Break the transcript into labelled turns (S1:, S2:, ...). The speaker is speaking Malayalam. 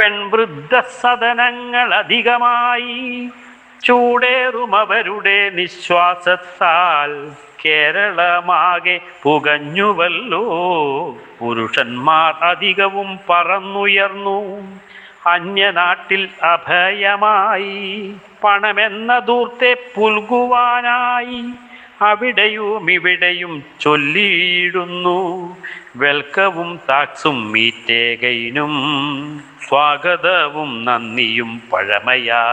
S1: പെൺവൃദ്ധ സദനങ്ങൾ അധികമായി ചൂടേറും അവരുടെ നിശ്വാസത്താൽ കേരളമാകെ പുകഞ്ഞുവല്ലോ പുരുഷന്മാർ അധികവും പറന്നുയർന്നു അന്യനാട്ടിൽ അഭയമായി പണമെന്ന ദൂർത്തെ പുൽകുവാനായി അവിടെയും ഇവിടെയും ചൊല്ലിയിടുന്നു വെൽക്കവും താക്സും മീറ്റേകയിനും സ്വാഗതവും നന്ദിയും പഴമയാ